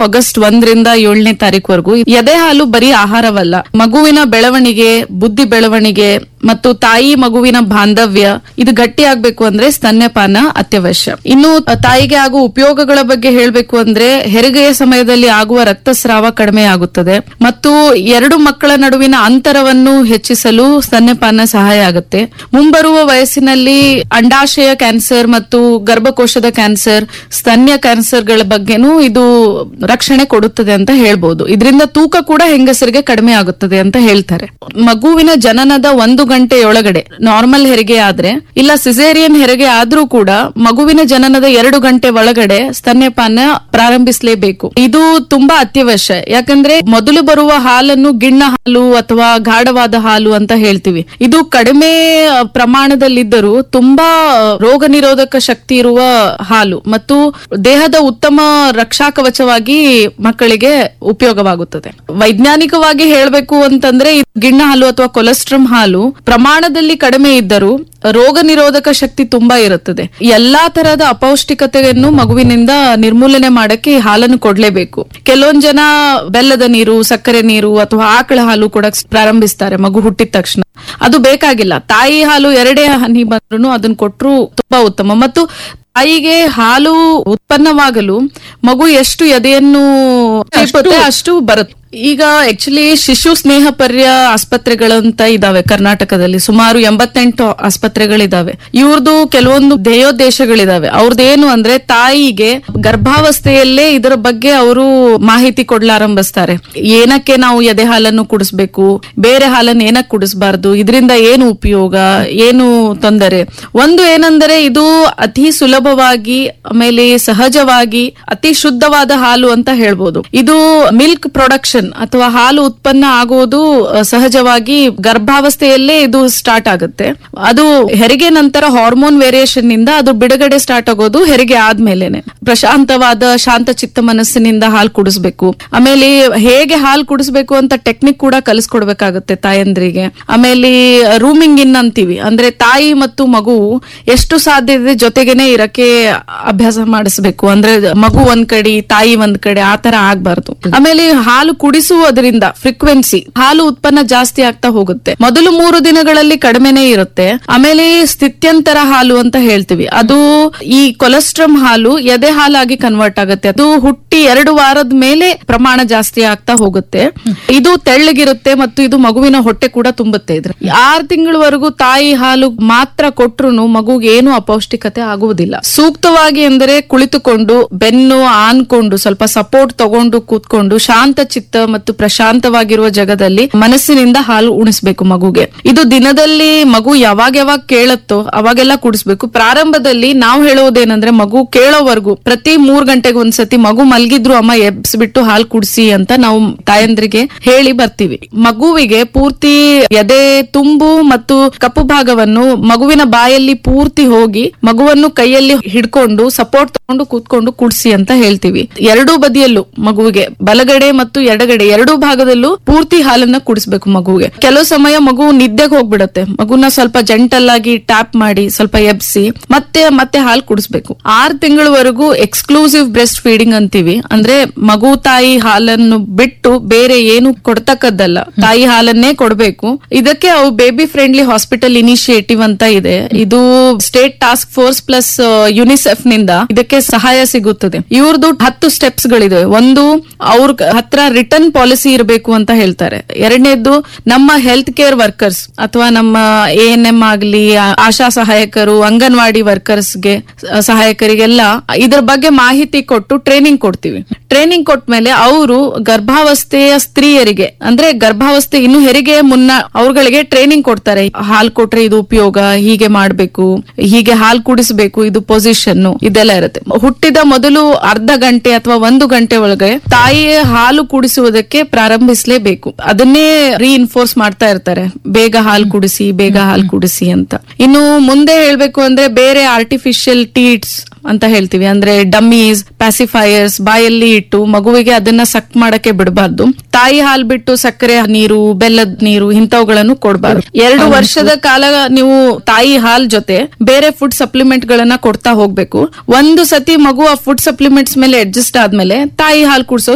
August ಒಂದರಿಂದ ಏಳನೇ ತಾರೀಕುವರೆಗೂ ಎದೆ ಹಾಲು ಬರೀ ಆಹಾರವಲ್ಲ ಮಗುವಿನ ಬೆಳವಣಿಗೆ ಬುದ್ಧಿ ಬೆಳವಣಿಗೆ ಮತ್ತು ತಾಯಿ ಮಗುವಿನ ಬಾಂಧವ್ಯ ಇದು ಗಟ್ಟಿ ಆಗ್ಬೇಕು ಅಂದ್ರೆ ಸ್ತನ್ಯಪಾನ ಅತ್ಯವಶ್ಯ ಇನ್ನು ತಾಯಿಗೆ ಆಗುವ ಉಪಯೋಗಗಳ ಬಗ್ಗೆ ಹೇಳ್ಬೇಕು ಅಂದ್ರೆ ಹೆರಿಗೆಯ ಸಮಯದಲ್ಲಿ ಆಗುವ ರಕ್ತಸ್ರಾವ ಕಡಿಮೆ ಆಗುತ್ತದೆ ಮತ್ತು ಎರಡು ಮಕ್ಕಳ ನಡುವಿನ ಅಂತರವನ್ನು ಹೆಚ್ಚಿಸಲು ಸ್ತನ್ಯಪಾನ ಸಹಾಯ ಆಗುತ್ತೆ ಮುಂಬರುವ ವಯಸ್ಸಿನಲ್ಲಿ ಅಂಡಾಶಯ ಕ್ಯಾನ್ಸರ್ ಮತ್ತು ಗರ್ಭಕೋಶದ ಕ್ಯಾನ್ಸರ್ ಸ್ತನ್ಯ ಕ್ಯಾನ್ಸರ್ಗಳ ಬಗ್ಗೆನೂ ಇದು ರಕ್ಷಣೆ ಕೊಡುತ್ತದೆ ಅಂತ ಹೇಳ್ಬೋದು ಇದರಿಂದ ತೂಕ ಕೂಡ ಹೆಂಗಸರಿಗೆ ಕಡಿಮೆ ಆಗುತ್ತದೆ ಅಂತ ಹೇಳ್ತಾರೆ ಮಗುವಿನ ಜನನದ ಒಂದು ಗಂಟೆಯೊಳಗಡೆ ನಾರ್ಮಲ್ ಹೆರಿಗೆ ಆದ್ರೆ ಇಲ್ಲ ಸಿಸೇರಿಯನ್ ಹೆರಿಗೆ ಆದ್ರೂ ಕೂಡ ಮಗುವಿನ ಜನನದ ಎರಡು ಗಂಟೆ ಒಳಗಡೆ ಸ್ತನ್ಯಪಾನ ಪ್ರಾರಂಭಿಸಲೇಬೇಕು ಇದು ತುಂಬಾ ಅತ್ಯವಶ್ಯ ಯಾಕಂದ್ರೆ ಮೊದಲು ಬರುವ ಹಾಲನ್ನು ಗಿಣ್ಣ ಹಾಲು ಅಥವಾ ಗಾಢವಾದ ಹಾಲು ಅಂತ ಹೇಳ್ತೀವಿ ಇದು ಕಡಿಮೆ ಅ, ಪ್ರಮಾಣದಲ್ಲಿದ್ದರೂ ತುಂಬಾ ರೋಗ ನಿರೋಧಕ ಶಕ್ತಿ ಇರುವ ಹಾಲು ಮತ್ತು ದೇಹದ ಉತ್ತಮ ರಕ್ಷಾ ಕವಚವಾಗಿ ಮಕ್ಕಳಿಗೆ ಉಪಯೋಗವಾಗುತ್ತದೆ ವೈಜ್ಞಾನಿಕವಾಗಿ ಹೇಳಬೇಕು ಅಂತಂದ್ರೆ ಇದು ಗಿಣ್ಣ ಹಾಲು ಅಥವಾ ಕೊಲೆಸ್ಟ್ರಮ್ ಹಾಲು ಪ್ರಮಾಣದಲ್ಲಿ ಕಡಿಮೆ ಇದ್ದರೂ ರೋಗ ನಿರೋಧಕ ಶಕ್ತಿ ತುಂಬಾ ಇರುತ್ತದೆ ಎಲ್ಲಾ ತರಹದ ಅಪೌಷ್ಟಿಕತೆಯನ್ನು ಮಗುವಿನಿಂದ ನಿರ್ಮೂಲನೆ ಮಾಡಕ್ಕೆ ಈ ಹಾಲನ್ನು ಕೊಡ್ಲೇಬೇಕು ಕೆಲವೊಂದ್ ಜನ ಬೆಲ್ಲದ ನೀರು ಸಕ್ಕರೆ ನೀರು ಅಥವಾ ಆಕಳ ಹಾಲು ಕೂಡ ಪ್ರಾರಂಭಿಸ್ತಾರೆ ಮಗು ಹುಟ್ಟಿದ ತಕ್ಷಣ ಅದು ಬೇಕಾಗಿಲ್ಲ ತಾಯಿ ಹಾಲು ಎರಡೇ ಹನಿ ಬಂದ್ರು ಅದನ್ನ ಕೊಟ್ರು ತುಂಬಾ ಉತ್ತಮ ಮತ್ತು ತಾಯಿಗೆ ಹಾಲು ಉತ್ಪನ್ನವಾಗಲು ಮಗು ಎಷ್ಟು ಎದೆಯನ್ನು ತಲುಪುತ್ತೆ ಅಷ್ಟು ಬರುತ್ತೆ ಈಗ ಆಕ್ಚುಲಿ ಶಿಶು ಸ್ನೇಹ ಪರ್ಯ ಆಸ್ಪತ್ರೆಗಳಂತ ಇದಾವೆ ಕರ್ನಾಟಕದಲ್ಲಿ ಸುಮಾರು ಎಂಬತ್ತೆಂಟು ಆಸ್ಪತ್ರೆಗಳಿದಾವೆ ಇವ್ರದ್ದು ಕೆಲವೊಂದು ಧ್ಯೇಯೋದ್ದೇಶಗಳಿದಾವೆ ಅವ್ರದ್ದೇನು ಅಂದ್ರೆ ತಾಯಿಗೆ ಗರ್ಭಾವಸ್ಥೆಯಲ್ಲೇ ಇದರ ಬಗ್ಗೆ ಅವರು ಮಾಹಿತಿ ಕೊಡ್ಲಾರಂಭಿಸ್ತಾರೆ ಏನಕ್ಕೆ ನಾವು ಎದೆ ಹಾಲನ್ನು ಕುಡಿಸ್ಬೇಕು ಬೇರೆ ಹಾಲನ್ನು ಏನಕ್ಕೆ ಕುಡಿಸಬಾರ್ದು ಇದರಿಂದ ಏನು ಉಪಯೋಗ ಏನು ತೊಂದರೆ ಒಂದು ಏನಂದರೆ ಇದು ಅತಿ ಸುಲಭವಾಗಿ ಆಮೇಲೆ ಸಹಜವಾಗಿ ಅತಿ ಶುದ್ಧವಾದ ಹಾಲು ಅಂತ ಹೇಳ್ಬೋದು ಇದು ಮಿಲ್ಕ್ ಪ್ರೊಡಕ್ಷನ್ ಅಥವಾ ಹಾಲು ಉತ್ಪನ್ನ ಆಗೋದು ಅ, ಸಹಜವಾಗಿ ಗರ್ಭಾವಸ್ಥೆಯಲ್ಲೇ ಇದು ಸ್ಟಾರ್ಟ್ ಆಗುತ್ತೆ ಅದು ಹೆರಿಗೆ ನಂತರ ಹಾರ್ಮೋನ್ ವೇರಿಯೇಷನ್ ನಿಂದ ಅದು ಬಿಡುಗಡೆ ಸ್ಟಾರ್ಟ್ ಆಗೋದು ಹೆರಿಗೆ ಆದ್ಮೇಲೆನೆ ಪ್ರಶಾಂತವಾದ ಶಾಂತ ಚಿತ್ತ ಮನಸ್ಸಿನಿಂದ ಹಾಲು ಕುಡಿಸ್ಬೇಕು ಆಮೇಲೆ ಹೇಗೆ ಹಾಲು ಕುಡಿಸ್ಬೇಕು ಅಂತ ಟೆಕ್ನಿಕ್ ಕೂಡ ಕಲಿಸ್ಕೊಡ್ಬೇಕಾಗುತ್ತೆ ತಾಯಂದ್ರಿಗೆ ಆಮೇಲೆ ರೂಮಿಂಗ್ ಇನ್ ಅಂತೀವಿ ಅಂದ್ರೆ ತಾಯಿ ಮತ್ತು ಮಗು ಎಷ್ಟು ಸಾಧ್ಯ ಇದೆ ಜೊತೆಗೇನೆ ಇರಕ್ಕೆ ಅಭ್ಯಾಸ ಮಾಡಿಸ್ಬೇಕು ಅಂದ್ರೆ ಮಗು ಒಂದ್ ಕಡೆ ತಾಯಿ ಒಂದ್ ಕಡೆ ಆ ತರ ಆಗ್ಬಾರ್ದು ಆಮೇಲೆ ಹಾಲು ಕುಡಿಸುವುದರಿಂದ ಫ್ರೀಕ್ವೆನ್ಸಿ ಹಾಲು ಉತ್ಪನ್ನ ಜಾಸ್ತಿ ಆಗ್ತಾ ಹೋಗುತ್ತೆ ಮೊದಲು ಮೂರು ದಿನಗಳಲ್ಲಿ ಕಡಿಮೆನೇ ಇರುತ್ತೆ ಆಮೇಲೆ ಸ್ಥಿತ್ಯಂತರ ಹಾಲು ಅಂತ ಹೇಳ್ತೀವಿ ಅದು ಈ ಕೊಲೆಸ್ಟ್ರಮ್ ಹಾಲು ಎದೆ ಹಾಲಾಗಿ ಕನ್ವರ್ಟ್ ಆಗುತ್ತೆ ಅದು ಹುಟ್ಟಿ ಎರಡು ವಾರದ ಮೇಲೆ ಪ್ರಮಾಣ ಜಾಸ್ತಿ ಆಗ್ತಾ ಹೋಗುತ್ತೆ ಇದು ತೆಳ್ಳಗಿರುತ್ತೆ ಮತ್ತು ಇದು ಮಗುವಿನ ಹೊಟ್ಟೆ ಕೂಡ ತುಂಬುತ್ತೆ ಇದ್ರೆ ಆರು ತಿಂಗಳವರೆಗೂ ತಾಯಿ ಹಾಲು ಮಾತ್ರ ಕೊಟ್ರು ಮಗುಗೆ ಏನು ಅಪೌಷ್ಟಿಕತೆ ಆಗುವುದಿಲ್ಲ ಸೂಕ್ತವಾಗಿ ಎಂದರೆ ಕುಳಿತುಕೊಂಡು ಬೆನ್ನು ಆನ್ಕೊಂಡು ಸ್ವಲ್ಪ ಸಪೋರ್ಟ್ ತಗೊಂಡು ಕೂತ್ಕೊಂಡು ಶಾಂತ ಚಿತ್ತ ಮತ್ತು ಪ್ರಶಾಂತವಾಗಿರುವ ಜಗದಲ್ಲಿ ಮನಸ್ಸಿನಿಂದ ಹಾಲು ಉಣಿಸ್ಬೇಕು ಮಗುಗೆ ಇದು ದಿನದಲ್ಲಿ ಮಗು ಯಾವಾಗ ಯಾವಾಗ ಕೇಳತ್ತೋ ಅವಾಗೆಲ್ಲ ಕುಡಿಸ್ಬೇಕು ಪ್ರಾರಂಭದಲ್ಲಿ ನಾವು ಹೇಳೋದೇನಂದ್ರೆ ಮಗು ಕೇಳೋವರೆಗೂ ಪ್ರತಿ ಮೂರ್ ಗಂಟೆಗೆ ಒಂದ್ಸತಿ ಮಗು ಮಲ್ಗಿದ್ರು ಅಮ್ಮ ಎಬ್ಸ್ಬಿಟ್ಟು ಹಾಲು ಕುಡಿಸಿ ಅಂತ ನಾವು ತಾಯಂದ್ರಿಗೆ ಹೇಳಿ ಬರ್ತೀವಿ ಮಗುವಿಗೆ ಪೂರ್ತಿ ಎದೆ ತುಂಬು ಮತ್ತು ಕಪ್ಪು ಭಾಗವನ್ನು ಮಗುವಿನ ಬಾಯಲ್ಲಿ ಪೂರ್ತಿ ಹೋಗಿ ಮಗುವನ್ನು ಕೈಯಲ್ಲಿ ಹಿಡ್ಕೊಂಡು ಸಪೋರ್ಟ್ ತಗೊಂಡು ಕೂತ್ಕೊಂಡು ಕುಡಿಸಿ ಅಂತ ಹೇಳ್ತೀವಿ ಎರಡೂ ಬದಿಯಲ್ಲೂ ಮಗುವಿಗೆ ಬಲಗಡೆ ಮತ್ತು ಎಡಗಡೆ ಎರಡೂ ಭಾಗದಲ್ಲೂ ಪೂರ್ತಿ ಹಾಲನ್ನ ಕುಡಿಸ್ಬೇಕು ಮಗುವಿಗೆ ಕೆಲವು ಸಮಯ ಮಗು ನಿದ್ದೆಗೆ ಹೋಗ್ಬಿಡತ್ತೆ ಮಗುನ ಸ್ವಲ್ಪ ಜೆಂಟಲ್ ಆಗಿ ಟ್ಯಾಪ್ ಮಾಡಿ ಸ್ವಲ್ಪ ಎಬ್ಸಿ ಮತ್ತೆ ಮತ್ತೆ ಹಾಲು ಕುಡಿಸ್ಬೇಕು ಆರ್ ತಿಂಗಳವರೆಗೂ ಎಕ್ಸ್ಕ್ಲೂಸಿವ್ ಬ್ರೆಸ್ಟ್ ಫೀಡಿಂಗ್ ಅಂತೀವಿ ಅಂದ್ರೆ ಮಗು ತಾಯಿ ಹಾಲನ್ನು ಬಿಟ್ಟು ಬೇರೆ ಏನು ಕೊಡ್ತಕ್ಕದ್ದಲ್ಲ ತಾಯಿ ಹಾಲನ್ನೇ ಕೊಡಬೇಕು ಇದಕ್ಕೆ ಅವು ಬೇಬಿ ಫ್ರೆಂಡ್ಲಿ ಹಾಸ್ಪಿಟಲ್ ಇನಿಷಿಯೇಟಿವ್ ಅಂತ ಇದೆ ಇದು state task force plus UNICEF ನಿಂದ ಇದಕ್ಕೆ ಸಹಾಯ ಸಿಗುತ್ತದೆ ಇವ್ರದ್ದು ಹತ್ತು ಸ್ಟೆಪ್ಸ್ ಗಳಿದೆ ಒಂದು ಅವ್ರ ಹತ್ರ ರಿಟರ್ನ್ ಪಾಲಿಸಿ ಇರಬೇಕು ಅಂತ ಹೇಳ್ತಾರೆ ಎರಡನೇದ್ದು ನಮ್ಮ ಹೆಲ್ತ್ ಕೇರ್ ವರ್ಕರ್ಸ್ ಅಥವಾ ನಮ್ಮ ಎ ಎನ್ ಎಂ ಆಗ್ಲಿ ಆ- ಆಶಾ ಸಹಾಯಕರು ಅಂಗನವಾಡಿ ವರ್ಕರ್ಸ್ಗೆ ಸಹಾಯಕರಿಗೆಲ್ಲ ಇದ್ರ ಬಗ್ಗೆ ಮಾಹಿತಿ ಕೊಟ್ಟು ಟ್ರೈನಿಂಗ್ ಕೊಡ್ತೀವಿ ಟ್ರೈನಿಂಗ್ ಕೊಟ್ಮೇಲೆ ಅವರು ಗರ್ಭಾವಸ್ಥೆಯ ಸ್ತ್ರೀಯರಿಗೆ ಅಂದ್ರೆ ಗರ್ಭಾವಸ್ಥೆ ಇನ್ನು ಹೆರಿಗೆ ಮುನ್ನ ಅವ್ರಗಳಿಗೆ ಟ್ರೈನಿಂಗ್ ಕೊಡ್ತಾರೆ ಹಾಲ್ ಕೊಟ್ರೆ ಇದು ಉಪಯೋಗ ಹೀಗೆ ಮಾಡ್ಬೇಕು ಹೀಗೆ ಹಾಲ್ ಕುಡಿಸ್ಬೇಕು ಇದು ಪೊಸಿಷನ್ ಇದೆಲ್ಲ ಇರುತ್ತೆ ಹುಟ್ಟಿದ ಮೊದಲು ಅರ್ಧ ಗಂಟೆ ಅಥವಾ ಒಂದು ಗಂಟೆ ಒಳಗೆ ತಾಯಿಯ ಹಾಲು ಕುಡಿಸುವುದಕ್ಕೆ ಪ್ರಾರಂಭಿಸಲೇಬೇಕು ಅದನ್ನೇ ರೀಇನ್ಫೋರ್ಸ್ ಮಾಡ್ತಾ ಇರ್ತಾರೆ ಬೇಗ ಹಾಲು ಕುಡಿಸಿ ಬೇಗ ಹಾಲು ಕುಡಿಸಿ ಅಂತ ಇನ್ನು ಮುಂದೆ ಹೇಳ್ಬೇಕು ಅಂದ್ರೆ ಬೇರೆ ಆರ್ಟಿಫಿಷಿಯಲ್ ಟೀಟ್ಸ್ ಅಂತ ಹೇಳ್ತೀವಿ ಅಂದ್ರೆ ಡಮ್ಮೀಸ್ ಪ್ಯಾಸಿಫೈಯರ್ಸ್ ಬಾಯಲ್ಲಿ ಇಟ್ಟು ಮಗುವಿಗೆ ಅದನ್ನ ಸಕ್ ಮಾಡಕ್ಕೆ ಬಿಡಬಾರ್ದು ತಾಯಿ ಹಾಲು ಬಿಟ್ಟು ಸಕ್ಕರೆ ನೀರು ಬೆಲ್ಲದ ನೀರು ಇಂಥವುಗಳನ್ನು ಕೊಡಬಾರ್ದು ಎರಡು ವರ್ಷದ ಕಾಲ ನೀವು ತಾಯಿ ಹಾಲ್ ಜೊತೆ ಬೇರೆ ಫುಡ್ ಸಪ್ಲಿಮೆಂಟ್ ಗಳನ್ನ ಕೊಡ್ತಾ ಹೋಗ್ಬೇಕು ಒಂದು ಸತಿ ಮಗು ಆ ಫುಡ್ ಸಪ್ಲಿಮೆಂಟ್ಸ್ ಮೇಲೆ ಅಡ್ಜಸ್ಟ್ ಆದ್ಮೇಲೆ ತಾಯಿ ಹಾಲು ಕುಡಿಸೋ